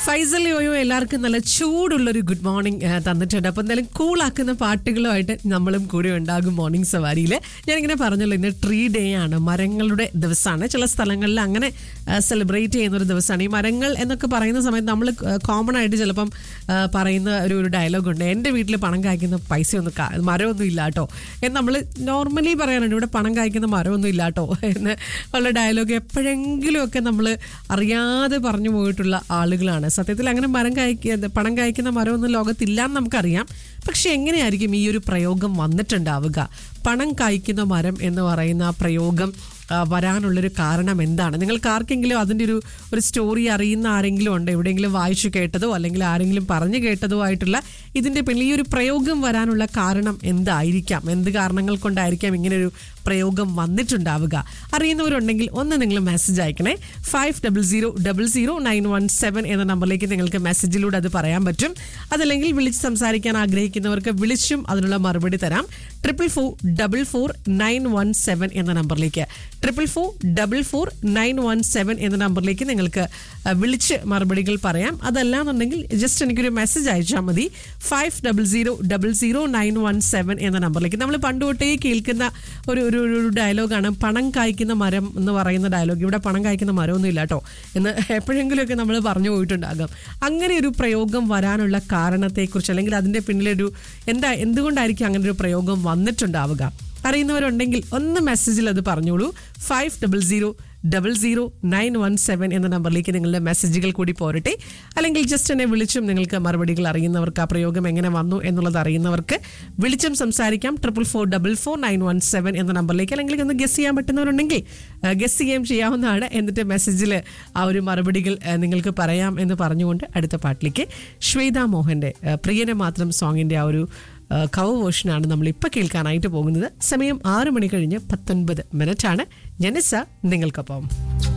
Faisal yo-yo എല്ലാവർക്കും നല്ല ചൂടുള്ളൊരു good morning ഏഹ്, തന്നിട്ടുണ്ട് അപ്പൊ എന്തായാലും കൂളാക്കുന്ന പാട്ടുകളുമായിട്ട് നമ്മളും കൂടി ഉണ്ടാകും മോർണിംഗ് സവാരിയിൽ ഞാനിങ്ങനെ പറഞ്ഞല്ലോ ഇന്ന് ട്രീ ഡേ ആണ് മരങ്ങളുടെ ദിവസമാണ് ചില സ്ഥലങ്ങളിൽ അങ്ങനെ സെലിബ്രേറ്റ് ചെയ്യുന്ന ഒരു ദിവസമാണ് ഈ മരങ്ങൾ എന്നൊക്കെ പറയുന്ന സമയത്ത് നമ്മൾ കോമൺ ആയിട്ട് ചിലപ്പം ആ, പറയുന്ന ഒരു ഒരു ഡയലോഗ് ഉണ്ട് എൻ്റെ വീട്ടിൽ പണം കായ്ക്കുന്ന പൈസയൊന്നും കാ- മരമൊന്നും ഇല്ല കേട്ടോ എന്ന് നമ്മൾ നോർമലി പറയാറുണ്ട് ഇവിടെ പണം കായ്ക്കുന്ന മരമൊന്നും ഇല്ല കേട്ടോ എന്ന് ഉള്ള ഡയലോഗ് എപ്പോഴെങ്കിലും ഒക്കെ നമ്മൾ അറിയാതെ പറഞ്ഞു പോയിട്ടുള്ള ആളുകളാണ് സത്യത്തിൽ അങ്ങനെ മരം കായ്ക്ക പണം കായ്ക്കുന്ന മരമൊന്നും ലോകത്തില്ലാന്ന് നമുക്കറിയാം പക്ഷെ എങ്ങനെയായിരിക്കും ഈ ഒരു പ്രയോഗം വന്നിട്ടുണ്ടാവുക പണം കായ്ക്കുന്ന മരം എന്ന് പറയുന്ന ആ പ്രയോഗം ആ, വരാനുള്ളൊരു കാരണം എന്താണ് നിങ്ങൾക്ക് ആർക്കെങ്കിലും അതിൻ്റെ ഒരു ഒരു സ്റ്റോറി അറിയുന്ന ആരെങ്കിലും ഉണ്ടോ എവിടെയെങ്കിലും വായിച്ചു കേട്ടതോ അല്ലെങ്കിൽ ആരെങ്കിലും പറഞ്ഞു കേട്ടതോ ആയിട്ടുള്ള ഇതിൻ്റെ പിന്നിൽ ഈ ഒരു പ്രയോഗം വരാനുള്ള കാരണം എന്തായിരിക്കാം എന്ത് കാരണങ്ങൾ കൊണ്ടായിരിക്കാം ഇങ്ങനെ ഒരു പ്രയോഗം വന്നിട്ടുണ്ടാവുക അറിയുന്നവരുണ്ടെങ്കിൽ ഒന്ന് നിങ്ങൾ മെസ്സേജ് അയക്കണേ five double zero double zero nine one seven എന്ന നമ്പറിലേക്ക് നിങ്ങൾക്ക് മെസ്സേജിലൂടെ അത് പറയാൻ പറ്റും അതല്ലെങ്കിൽ വിളിച്ച് സംസാരിക്കാൻ ആഗ്രഹിക്കുന്നവർക്ക് വിളിച്ചും അതിനുള്ള മറുപടി തരാം triple four double four nine one seven എന്ന നമ്പറിലേക്ക് triple four double four nine one seven എന്ന നമ്പറിലേക്ക് നിങ്ങൾക്ക് ആ, വിളിച്ച് മറുപടികൾ പറയാം അതല്ലാന്നുണ്ടെങ്കിൽ ജസ്റ്റ് എനിക്കൊരു മെസ്സേജ് അയച്ചാൽ മതി five double zero double zero nine one seven എന്ന നമ്പറിലേക്ക് നമ്മൾ പണ്ട് തൊട്ടേ കേൾക്കുന്ന ഒരു ഒരു ഒരു ഒരു ഡയലോഗാണ് പണം കായ്ക്കുന്ന മരം എന്ന് പറയുന്ന ഡയലോഗ് ഇവിടെ പണം കായ്ക്കുന്ന മരമൊന്നും ഇല്ല കേട്ടോ എന്ന് എപ്പോഴെങ്കിലുമൊക്കെ നമ്മൾ പറഞ്ഞു പോയിട്ടുണ്ടാകാം അങ്ങനെ ഒരു പ്രയോഗം വരാനുള്ള കാരണത്തെക്കുറിച്ച് അല്ലെങ്കിൽ അതിൻ്റെ പിന്നിലൊരു എന്താ എന്തുകൊണ്ടായിരിക്കും അങ്ങനെ ഒരു പ്രയോഗം വന്നിട്ടുണ്ടാവുക അറിയുന്നവരുണ്ടെങ്കിൽ ഒന്ന് മെസ്സേജിൽ അത് പറഞ്ഞോളൂ five double zero double zero nine one seven എന്ന നമ്പറിലേക്ക് നിങ്ങളുടെ മെസ്സേജുകൾ കൂടി പോരട്ടെ അല്ലെങ്കിൽ ജസ്റ്റ് എന്നെ വിളിച്ചും നിങ്ങൾക്ക് മറുപടികൾ അറിയുന്നവർക്ക് ആ പ്രയോഗം എങ്ങനെ വന്നു എന്നുള്ളത് അറിയുന്നവർക്ക് വിളിച്ചും സംസാരിക്കാം triple four double four nine one seven എന്ന നമ്പറിലേക്ക് അല്ലെങ്കിൽ ഒന്ന് ഗസ് ചെയ്യാൻ പറ്റുന്നവരുണ്ടെങ്കിൽ ഗസ് ചെയ്യുകയും ചെയ്യാവുന്നതാണ് എന്നിട്ട് മെസ്സേജിൽ ആ ഒരു മറുപടികൾ ആ, നിങ്ങൾക്ക് പറയാം എന്ന് പറഞ്ഞുകൊണ്ട് അടുത്ത പാട്ടിലേക്ക് ശ്വേത മോഹന്റെ ആ, പ്രിയനെ മാത്രം സോങ്ങിന്റെ ആ ഒരു കവർ വേർഷനാണ് നമ്മൾ ഇപ്പൊ കേൾക്കാനായിട്ട് പോകുന്നത് സമയം ആറ് മണി കഴിഞ്ഞ് പത്തൊൻപത് മിനിറ്റ് ആണ് ജനസ നിങ്ങൾക്കൊപ്പം